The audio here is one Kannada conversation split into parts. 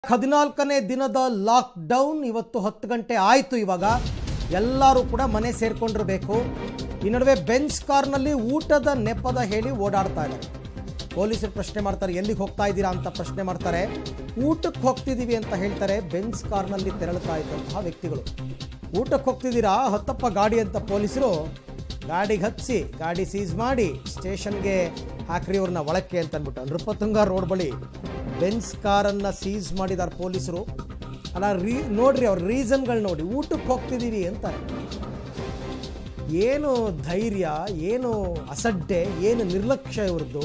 ಹದಿನಾಲ್ಕನೇ ದಿನದ ಲಾಕ್ ಡೌನ್ ಇವತ್ತು ಹತ್ತು ಗಂಟೆ ಆಯಿತು ಇವಾಗ ಎಲ್ಲರೂ ಕೂಡ ಮನೆ ಸೇರ್ಕೊಂಡಿರಬೇಕು ಈ ನಡುವೆ ಬೆಂಚ್ ಕಾರ್ನಲ್ಲಿ ಊಟದ ನೆಪದ ಹೇಳಿ ಓಡಾಡ್ತಾ ಇದ್ದಾರೆ ಪೊಲೀಸರು ಪ್ರಶ್ನೆ ಮಾಡ್ತಾರೆ ಎಲ್ಲಿಗೆ ಹೋಗ್ತಾ ಇದ್ದೀರಾ ಅಂತ ಪ್ರಶ್ನೆ ಮಾಡ್ತಾರೆ ಊಟಕ್ಕೆ ಹೋಗ್ತಿದ್ದೀವಿ ಅಂತ ಹೇಳ್ತಾರೆ ಬೆಂಚ್ ಕಾರ್ನಲ್ಲಿ ತೆರಳುತ್ತಾ ಇದ್ದಂತಹ ವ್ಯಕ್ತಿಗಳು ಊಟಕ್ಕೆ ಹೋಗ್ತಿದ್ದೀರಾ ಹತ್ತಪ್ಪ ಗಾಡಿ ಅಂತ ಪೊಲೀಸರು ಗಾಡಿಗೆ ಹಚ್ಚಿ ಗಾಡಿ ಸೀಸ್ ಮಾಡಿ ಸ್ಟೇಷನ್ಗೆ ಹಾಕ್ರಿ ಅವ್ರನ್ನ ಒಳಕ್ಕೆ ಅಂತ ಅಂದ್ಬಿಟ್ಟು ನೃಪತುಂಗ ರೋಡ್ ಬಳಿ ಬೆನ್ಸ್ ಕಾರನ್ನು ಸೀಸ್ ಮಾಡಿದ್ದಾರೆ ಪೊಲೀಸರು ಅಲ್ಲ ರೀ ನೋಡ್ರಿ ಅವ್ರ ರೀಸನ್ಗಳು ನೋಡಿ ಊಟಕ್ಕೆ ಹೋಗ್ತಿದ್ದೀವಿ ಅಂತಾರೆ ಏನು ಧೈರ್ಯ ಏನು ಅಸಡ್ಡೆ ಏನು ನಿರ್ಲಕ್ಷ್ಯ ಇವ್ರದ್ದು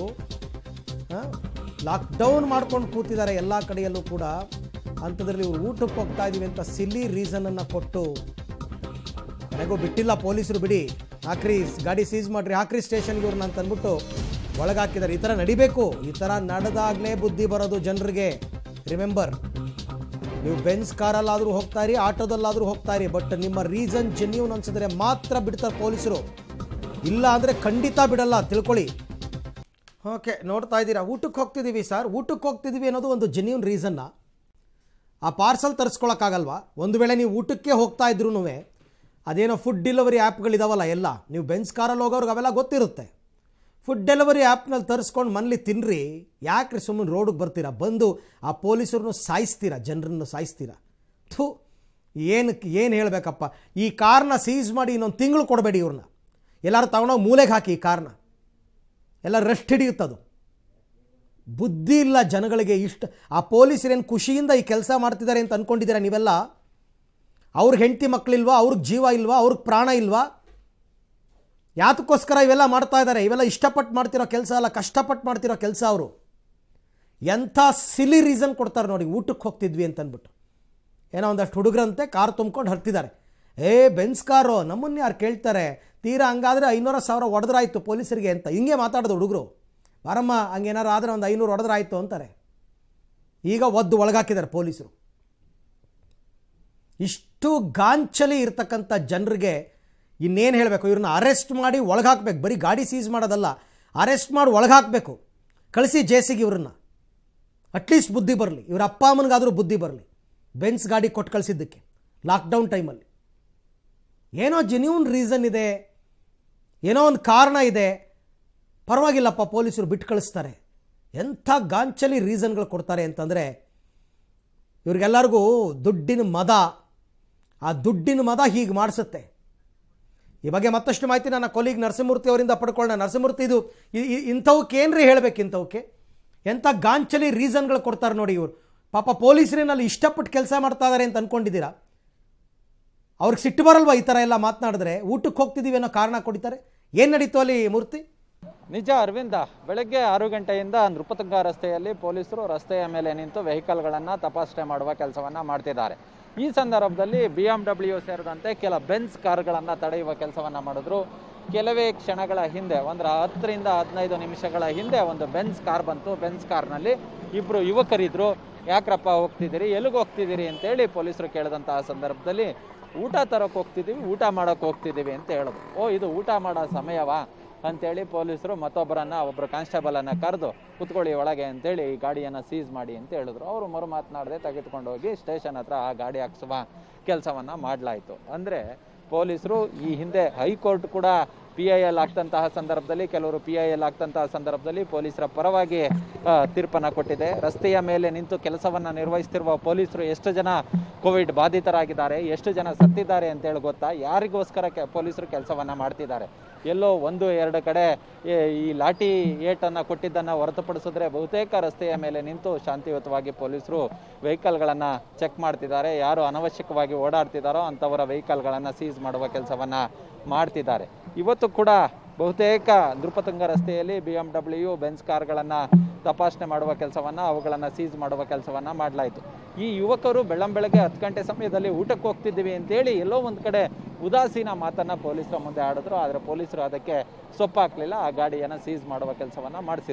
ಲಾಕ್ಡೌನ್ ಮಾಡ್ಕೊಂಡು ಕೂತಿದ್ದಾರೆ ಎಲ್ಲ ಕಡೆಯಲ್ಲೂ ಕೂಡ ಅಂಥದ್ರಲ್ಲಿ ಇವ್ರು ಊಟಕ್ಕೆ ಹೋಗ್ತಾ ಇದ್ದೀವಿ ಅಂತ ಸಿಲ್ಲಿ ರೀಸನನ್ನು ಕೊಟ್ಟು ಕೊನೆಗೂ ಬಿಟ್ಟಿಲ್ಲ ಪೊಲೀಸರು ಬಿಡಿ ಹಾಕ್ರಿ ಗಾಡಿ ಸೀಸ್ ಮಾಡ್ರಿ ಹಾಕ್ರಿ ಸ್ಟೇಷನ್ಗೆ ಇವ್ರನ್ನ ಅಂತ ಅಂದ್ಬಿಟ್ಟು ಒಳಗಾಕಿದ್ದಾರೆ ಈ ಥರ ನಡಿಬೇಕು ಈ ಥರ ನಡೆದಾಗಲೇ ಬುದ್ಧಿ ಬರೋದು ಜನರಿಗೆ ರಿಮೆಂಬರ್ ನೀವು ಬೆನ್ಸ್ ಕಾರಲ್ಲಾದರೂ ಹೋಗ್ತಾ ಇರಿ ಆಟೋದಲ್ಲಾದರೂ ಹೋಗ್ತಾ ಇರಿ ಬಟ್ ನಿಮ್ಮ ರೀಸನ್ ಜೆನ್ಯೂನ್ ಅನ್ಸಿದ್ರೆ ಮಾತ್ರ ಬಿಡ್ತಾರೆ ಪೊಲೀಸರು ಇಲ್ಲ ಅಂದರೆ ಖಂಡಿತ ಬಿಡಲ್ಲ ತಿಳ್ಕೊಳ್ಳಿ ಓಕೆ ನೋಡ್ತಾ ಇದ್ದೀರಾ ಊಟಕ್ಕೆ ಹೋಗ್ತಿದ್ದೀವಿ ಸರ್ ಊಟಕ್ಕೆ ಹೋಗ್ತಿದ್ದೀವಿ ಅನ್ನೋದು ಒಂದು ಜೆನ್ಯೂನ್ ರೀಸನ್ನ ಆ ಪಾರ್ಸಲ್ ತರಿಸ್ಕೊಳಕ್ಕಾಗಲ್ವಾ ಒಂದು ವೇಳೆ ನೀವು ಊಟಕ್ಕೆ ಹೋಗ್ತಾ ಇದ್ರೂ ಅದೇನೋ ಫುಡ್ ಡೆಲಿವರಿ ಆ್ಯಪ್ಗಳಿದಾವಲ್ಲ ಎಲ್ಲ ನೀವು ಬೆನ್ಸ್ ಕಾರಲ್ಲಿ ಹೋಗೋರ್ಗೆ ಅವೆಲ್ಲ ಗೊತ್ತಿರುತ್ತೆ ಫುಡ್ ಡೆಲಿವರಿ ಆ್ಯಪ್ನಲ್ಲಿ ತರಿಸ್ಕೊಂಡು ಮನೇಲಿ ತಿನ್ನಿರಿ ಯಾಕ್ರಿ ಸುಮ್ಮನೆ ರೋಡಿಗೆ ಬರ್ತೀರಾ ಬಂದು ಆ ಪೊಲೀಸರನ್ನು ಸಾಯಿಸ್ತೀರಾ ಜನರನ್ನು ಸಾಯಿಸ್ತೀರಾ ಥೂ ಏನಕ್ಕೆ ಏನು ಹೇಳಬೇಕಪ್ಪ ಈ ಕಾರ್ನ ಸೀಸ್ ಮಾಡಿ ಇನ್ನೊಂದು ತಿಂಗಳು ಕೊಡಬೇಡಿ ಇವ್ರನ್ನ ಎಲ್ಲರೂ ತಗೊಂಡೋಗಿ ಮೂಲೆಗೆ ಹಾಕಿ ಈ ಕಾರ್ನ ಎಲ್ಲ ರೆಸ್ಟ್ ಹಿಡಿಯುತ್ತದು ಬುದ್ಧಿ ಇಲ್ಲ ಜನಗಳಿಗೆ ಇಷ್ಟ ಆ ಪೊಲೀಸರೇನು ಖುಷಿಯಿಂದ ಈ ಕೆಲಸ ಮಾಡ್ತಿದ್ದಾರೆ ಅಂತ ಅಂದ್ಕೊಂಡಿದ್ದೀರಾ ನೀವೆಲ್ಲ ಅವ್ರಿಗೆ ಹೆಂಡತಿ ಮಕ್ಕಳಿಲ್ವಾ ಅವ್ರಿಗೆ ಜೀವ ಇಲ್ವಾ ಅವ್ರಿಗೆ ಪ್ರಾಣ ಇಲ್ವಾ ಯಾತಕ್ಕೋಸ್ಕರ ಇವೆಲ್ಲ ಮಾಡ್ತಾ ಇದ್ದಾರೆ ಇವೆಲ್ಲ ಇಷ್ಟಪಟ್ಟು ಮಾಡ್ತಿರೋ ಕೆಲಸ ಅಲ್ಲ ಕಷ್ಟಪಟ್ಟು ಮಾಡ್ತಿರೋ ಕೆಲಸ ಅವರು ಎಂಥ ಸಿಲಿ ರೀಸನ್ ಕೊಡ್ತಾರೆ ನೋಡಿ ಊಟಕ್ಕೆ ಹೋಗ್ತಿದ್ವಿ ಅಂತ ಅಂದ್ಬಿಟ್ಟು ಏನೋ ಒಂದಷ್ಟು ಹುಡುಗರಂತೆ ಕಾರ್ ತುಂಬ್ಕೊಂಡು ಹರ್ತಿದ್ದಾರೆ ಏ ಬೆನ್ಸ್ ಕಾರು ನಮ್ಮನ್ನ ಯಾರು ಕೇಳ್ತಾರೆ ತೀರಾ ಹಂಗಾದ್ರೆ ಐನೂರ ಸಾವಿರ ಹೊಡೆದ್ರಾಯ್ತು ಪೊಲೀಸರಿಗೆ ಅಂತ ಹಿಂಗೆ ಮಾತಾಡೋದು ಹುಡುಗರು ಬಾರಮ್ಮ ಹಂಗೇನಾರು ಆದರೆ ಒಂದು ಐನೂರು ಹೊಡೆದ್ರಾಯ್ತು ಅಂತಾರೆ ಈಗ ಒದ್ದು ಒಳಗಾಕಿದ್ದಾರೆ ಪೊಲೀಸರು ಇಷ್ಟು ಗಾಂಚಲಿ ಇರ್ತಕ್ಕಂಥ ಜನರಿಗೆ ಇನ್ನೇನು ಹೇಳಬೇಕು ಇವ್ರನ್ನ ಅರೆಸ್ಟ್ ಮಾಡಿ ಒಳಗಾಕ್ಬೇಕು ಬರೀ ಗಾಡಿ ಸೀಸ್ ಮಾಡೋದಲ್ಲ ಅರೆಸ್ಟ್ ಮಾಡಿ ಒಳಗಾಕಬೇಕು ಕಳಿಸಿ ಜೇಸಿಗೆ ಇವ್ರನ್ನ ಅಟ್ಲೀಸ್ಟ್ ಬುದ್ಧಿ ಬರಲಿ ಇವ್ರ ಅಪ್ಪ ಅಮ್ಮನಿಗಾದರೂ ಬುದ್ಧಿ ಬರಲಿ ಬೆನ್ಸ್ ಗಾಡಿ ಕೊಟ್ಟು ಕಳಿಸಿದ್ದಕ್ಕೆ ಲಾಕ್ಡೌನ್ ಟೈಮಲ್ಲಿ ಏನೋ ಜೆನ್ಯೂನ್ ರೀಸನ್ ಇದೆ ಏನೋ ಒಂದು ಕಾರಣ ಇದೆ ಪರವಾಗಿಲ್ಲಪ್ಪ ಪೊಲೀಸರು ಬಿಟ್ಟು ಕಳಿಸ್ತಾರೆ ಎಂಥ ಗಾಂಚಲಿ ರೀಸನ್ಗಳು ಕೊಡ್ತಾರೆ ಅಂತಂದರೆ ಇವ್ರಿಗೆಲ್ಲರಿಗೂ ದುಡ್ಡಿನ ಮದ ಆ ದುಡ್ಡಿನ ಮದ ಹೀಗೆ ಮಾಡಿಸುತ್ತೆ ಈ ಬಗ್ಗೆ ಮತ್ತಷ್ಟು ಮಾಹಿತಿ ನನ್ನ ಕೊಲೀಗ್ ನರಸಿಂಹಮೂರ್ತಿ ಅವರಿಂದ ಪಡ್ಕೊಳ್ಳೋಣ ನರಸಿಂಹಮೂರ್ತಿ ಇದು ಇ- ಇ- ಇಂಥವಕ್ಕೇನ್ರಿ ಹೇಳಬೇಕು ಇಂಥವಕ್ಕೆ ಎಂಥ ಗಾಂಚಲಿ ರೀಸನ್ಗಳು ಕೊಡ್ತಾರೆ ನೋಡಿ ಇವರು ಪಾಪ ಪೊಲೀಸರೇನಲ್ಲಿ ಇಷ್ಟಪಟ್ಟು ಕೆಲಸ ಮಾಡ್ತಾ ಇದ್ದಾರೆ ಅಂತ ಅಂದ್ಕೊಂಡಿದ್ದೀರಾ ಅವ್ರಿಗೆ ಸಿಟ್ಟು ಬರಲ್ವಾ ಈ ಥರ ಎಲ್ಲ ಮಾತನಾಡಿದ್ರೆ ಊಟಕ್ಕೆ ಹೋಗ್ತಿದ್ದೀವಿ ಅನ್ನೋ ಕಾರಣ ಕೊಡ್ತಾರೆ ಏನು ನಡೀತು ಅಲ್ಲಿ ಮೂರ್ತಿ ನಿಜ ಅರವಿಂದ ಬೆಳಗ್ಗೆ ಆರು ಗಂಟೆಯಿಂದ ನೃಪತುಂಗ ರಸ್ತೆಯಲ್ಲಿ ಪೊಲೀಸರು ರಸ್ತೆಯ ಮೇಲೆ ನಿಂತು ವೆಹಿಕಲ್ಗಳನ್ನು ತಪಾಸಣೆ ಮಾಡುವ ಕೆಲಸವನ್ನ ಮಾಡ್ತಿದ್ದಾರೆ ಈ ಸಂದರ್ಭದಲ್ಲಿ ಬಿ ಎಂ ಡಬ್ಲ್ಯೂ ಸೇರಿದಂತೆ ಕೆಲ ಬೆನ್ಸ್ ಕಾರ್ಗಳನ್ನು ತಡೆಯುವ ಕೆಲಸವನ್ನ ಮಾಡಿದ್ರು ಕೆಲವೇ ಕ್ಷಣಗಳ ಹಿಂದೆ ಒಂದರ ಹತ್ತರಿಂದ ಹದಿನೈದು ನಿಮಿಷಗಳ ಹಿಂದೆ ಒಂದು ಬೆನ್ಸ್ ಕಾರ್ ಬಂತು ಬೆನ್ಸ್ ಕಾರ್ನಲ್ಲಿ ಇಬ್ರು ಯುವಕರಿದ್ರು ಯಾಕ್ರಪ್ಪ ಹೋಗ್ತಿದ್ದೀರಿ ಎಲ್ಲಿಗೆ ಹೋಗ್ತಿದ್ದೀರಿ ಅಂತೇಳಿ ಪೊಲೀಸರು ಕೇಳಿದಂತಹ ಸಂದರ್ಭದಲ್ಲಿ ಊಟ ತರಕ್ಕೆ ಹೋಗ್ತಿದ್ದೀವಿ ಊಟ ಮಾಡಕ್ಕೆ ಹೋಗ್ತಿದ್ದೀವಿ ಅಂತ ಹೇಳಿದ್ರು ಓ ಇದು ಊಟ ಮಾಡೋ ಸಮಯವಾ ಅಂತೇಳಿ ಪೊಲೀಸರು ಮತ್ತೊಬ್ಬರನ್ನ ಒಬ್ಬರು ಕಾನ್ಸ್ಟೇಬಲ್ ಅನ್ನ ಕರೆದು ಕುತ್ಕೊಳ್ಳಿ ಒಳಗೆ ಅಂತೇಳಿ ಈ ಗಾಡಿಯನ್ನ ಸೀಸ್ ಮಾಡಿ ಅಂತ ಹೇಳಿದ್ರು ಅವರು ಮರು ಮಾತನಾಡದೆ ತೆಗೆದುಕೊಂಡು ಹೋಗಿ ಸ್ಟೇಷನ್ ಹತ್ರ ಆ ಗಾಡಿ ಹಾಕ್ಸುವ ಕೆಲಸವನ್ನ ಮಾಡಲಾಯಿತು ಅಂದ್ರೆ ಪೊಲೀಸರು ಈ ಹಿಂದೆ ಹೈಕೋರ್ಟ್ ಕೂಡ ಪಿ ಐ ಎಲ್ ಆಗ್ತಂತಹ ಸಂದರ್ಭದಲ್ಲಿ ಕೆಲವರು ಪಿ ಐ ಎಲ್ ಆಗ್ತಂತಹ ಸಂದರ್ಭದಲ್ಲಿ ಪೊಲೀಸರ ಪರವಾಗಿ ಆ, ತೀರ್ಪನ್ನ ಕೊಟ್ಟಿದೆ ರಸ್ತೆಯ ಮೇಲೆ ನಿಂತು ಕೆಲಸವನ್ನ ನಿರ್ವಹಿಸ್ತಿರುವ ಪೊಲೀಸರು ಎಷ್ಟು ಜನ ಕೋವಿಡ್ ಬಾಧಿತರಾಗಿದ್ದಾರೆ ಎಷ್ಟು ಜನ ಸತ್ತಿದ್ದಾರೆ ಅಂತೇಳಿ ಗೊತ್ತಾ ಯಾರಿಗೋಸ್ಕರ ಕೆ ಪೊಲೀಸರು ಕೆಲಸವನ್ನ ಮಾಡ್ತಿದ್ದಾರೆ ಎಲ್ಲೋ ಒಂದು ಎರಡು ಕಡೆ ಈ ಈ ಲಾಠಿ ಏಟನ್ನು ಕೊಟ್ಟಿದ್ದನ್ನು ಹೊರತುಪಡಿಸಿದ್ರೆ ಬಹುತೇಕ ರಸ್ತೆಯ ಮೇಲೆ ನಿಂತು ಶಾಂತಿಯುತವಾಗಿ ಪೊಲೀಸರು ವೆಹಿಕಲ್ಗಳನ್ನು ಚೆಕ್ ಮಾಡ್ತಿದ್ದಾರೆ ಯಾರು ಅನವಶ್ಯಕವಾಗಿ ಓಡಾಡ್ತಿದ್ದಾರೋ ಅಂಥವರ ವೆಹಿಕಲ್ಗಳನ್ನು ಸೀಸ್ ಮಾಡುವ ಕೆಲಸವನ್ನ ಮಾಡ್ತಿದ್ದಾರೆ ಇವತ್ತು ಕೂಡ ಬಹುತೇಕ ನೃಪತುಂಗ ರಸ್ತೆಯಲ್ಲಿ ಬಿ ಎಂ ಡಬ್ಲ್ಯೂ ಬೆನ್ಸ್ ಕಾರ್ಗಳನ್ನು ತಪಾಸಣೆ ಮಾಡುವ ಕೆಲಸವನ್ನ ಅವುಗಳನ್ನು ಸೀಸ್ ಮಾಡುವ ಕೆಲಸವನ್ನ ಮಾಡಲಾಯಿತು ಈ ಯುವಕರು ಬೆಳ್ಳಂಬೆಳಗ್ಗೆ ಹತ್ತು ಗಂಟೆ ಸಮಯದಲ್ಲಿ ಊಟಕ್ಕೆ ಹೋಗ್ತಿದ್ದೀವಿ ಅಂತೇಳಿ ಎಲ್ಲೋ ಒಂದು ಕಡೆ ಉದಾಸೀನ ಮಾತನ್ನ ಪೊಲೀಸರ ಮುಂದೆ ಆಡಿದ್ರು ಆದರೆ ಪೊಲೀಸರು ಅದಕ್ಕೆ ಸೊಪ್ಪಾಕ್ಲಿಲ್ಲ ಆ ಗಾಡಿಯನ್ನು ಸೀಸ್ ಮಾಡುವ ಕೆಲಸವನ್ನ ಮಾಡಿಸಿದ್ರು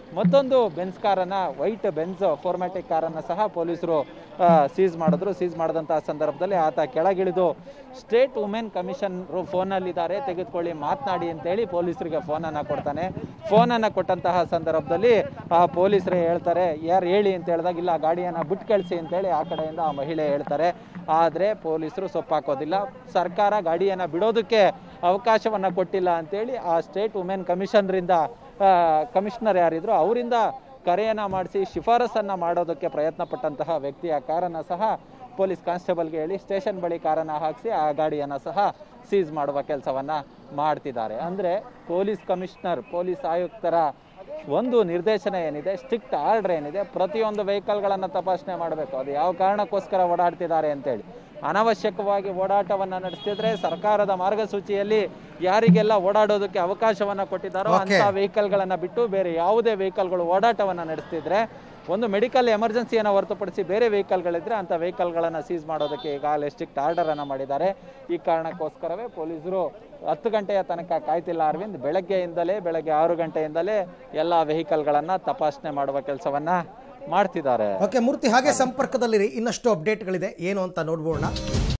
ಮತ್ತೊಂದು ಬೆನ್ಸ್ ಕಾರನ್ನ ವೈಟ್ ಬೆನ್ಸ್ ಫೋರ್ಮ್ಯಾಟಿಕ್ ಕಾರನ್ನು ಸಹ ಪೊಲೀಸರು ಸೀಸ್ ಮಾಡಿದ್ರು ಸೀಸ್ ಮಾಡಿದಂತಹ ಸಂದರ್ಭದಲ್ಲಿ ಆತ ಕೆಳಗಿಳಿದು ಸ್ಟೇಟ್ ವುಮೆನ್ ಕಮಿಷನ್ ಫೋನಲ್ಲಿದ್ದಾರೆ ತೆಗೆದುಕೊಳ್ಳಿ ಮಾತನಾಡಿ ಅಂತೇಳಿ ಪೊಲೀಸರಿಗೆ ಫೋನನ್ನು ಕೊಡ್ತಾನೆ ಫೋನನ್ನು ಕೊಟ್ಟಂತಹ ಸಂದರ್ಭದಲ್ಲಿ ಆ ಪೊಲೀಸರೇ ಹೇಳ್ತಾರೆ ಯಾರು ಹೇಳಿ ಅಂತ ಹೇಳಿದಾಗ ಇಲ್ಲ ಗಾಡಿಯನ್ನು ಬಿಟ್ಟು ಕಳಿಸಿ ಅಂತೇಳಿ ಆ ಕಡೆಯಿಂದ ಆ ಮಹಿಳೆ ಹೇಳ್ತಾರೆ ಆದರೆ ಪೊಲೀಸರು ಸೊಪ್ಪಾಕೋದಿಲ್ಲ ಸರ್ಕಾರ ಗಾಡಿಯನ್ನು ಬಿಡೋದಕ್ಕೆ ಅವಕಾಶವನ್ನು ಕೊಟ್ಟಿಲ್ಲ ಅಂತೇಳಿ ಆ ಸ್ಟೇಟ್ ವುಮೆನ್ ಕಮಿಷನರಿಂದ ಕಮಿಷನರ್ ಯಾರಿದ್ರು ಅವರಿಂದ ಕರೆಯನ್ನ ಮಾಡಿಸಿ ಶಿಫಾರಸನ್ನ ಮಾಡೋದಕ್ಕೆ ಪ್ರಯತ್ನ ಪಟ್ಟಂತಹ ವ್ಯಕ್ತಿಯ ಕಾರನ್ನ ಸಹ ಪೊಲೀಸ್ ಕಾನ್ಸ್ಟೇಬಲ್ಗೆ ಹೇಳಿ ಸ್ಟೇಷನ್ ಬಳಿ ಕಾರನ್ನ ಹಾಕಿಸಿ ಆ ಗಾಡಿಯನ್ನು ಸಹ ಸೀಸ್ ಮಾಡುವ ಕೆಲಸವನ್ನ ಮಾಡ್ತಿದ್ದಾರೆ ಅಂದ್ರೆ ಪೊಲೀಸ್ ಕಮಿಷನರ್ ಪೊಲೀಸ್ ಆಯುಕ್ತರ ಒಂದು ನಿರ್ದೇಶನ ಏನಿದೆ ಸ್ಟ್ರಿಕ್ಟ್ ಆರ್ಡರ್ ಏನಿದೆ ಪ್ರತಿಯೊಂದು ವೆಹಿಕಲ್ಗಳನ್ನು ತಪಾಸಣೆ ಮಾಡಬೇಕು ಅದು ಯಾವ ಕಾರಣಕ್ಕೋಸ್ಕರ ಓಡಾಡ್ತಿದ್ದಾರೆ ಅಂತೇಳಿ ಅನವಶ್ಯಕವಾಗಿ ಓಡಾಟವನ್ನ ನಡೆಸ್ತಿದ್ರೆ ಸರ್ಕಾರದ ಮಾರ್ಗಸೂಚಿಯಲ್ಲಿ ಯಾರಿಗೆಲ್ಲ ಓಡಾಡೋದಕ್ಕೆ ಅವಕಾಶವನ್ನ ಕೊಟ್ಟಿದ್ದಾರೋ Okay. ಅಂತ ವೆಹಿಕಲ್ಗಳನ್ನ ಬಿಟ್ಟು ಬೇರೆ ಯಾವುದೇ ವೆಹಿಕಲ್ಗಳು ಓಡಾಟವನ್ನ ನಡೆಸ್ತಿದ್ರೆ ಒಂದು ಮೆಡಿಕಲ್ ಎಮರ್ಜೆನ್ಸಿಯನ್ನು ಹೊರತುಪಡಿಸಿ ಬೇರೆ ವೆಹಿಕಲ್ಗಳಿದ್ರೆ ಅಂತ ವೆಹಿಕಲ್ಗಳನ್ನು ಸೀಸ್ ಮಾಡೋದಕ್ಕೆ ಈಗಾಗಲೇ ಸ್ಟ್ರಿಕ್ಟ್ ಆರ್ಡರ್ ಅನ್ನ ಮಾಡಿದ್ದಾರೆ ಈ ಕಾರಣಕ್ಕೋಸ್ಕರವೇ ಪೊಲೀಸರು ಹತ್ತು ಗಂಟೆಯ ತನಕ ಕಾಯ್ತಿಲ್ಲ ಅರವಿಂದ್ ಬೆಳಗ್ಗೆಯಿಂದಲೇ ಬೆಳಗ್ಗೆ ಆರು ಗಂಟೆಯಿಂದಲೇ ಎಲ್ಲ ವೆಹಿಕಲ್ಗಳನ್ನ ತಪಾಸಣೆ ಮಾಡುವ ಕೆಲಸವನ್ನ ಮಾಡ್ತಿದ್ದಾರೆ ಓಕೆ ಮೂರ್ತಿ ಹಾಗೆ ಸಂಪರ್ಕದಲ್ಲಿರಿ ಇನ್ನಷ್ಟು ಅಪ್ಡೇಟ್ಗಳಿದೆ ಏನು ಅಂತ ನೋಡ್ಬೋಣ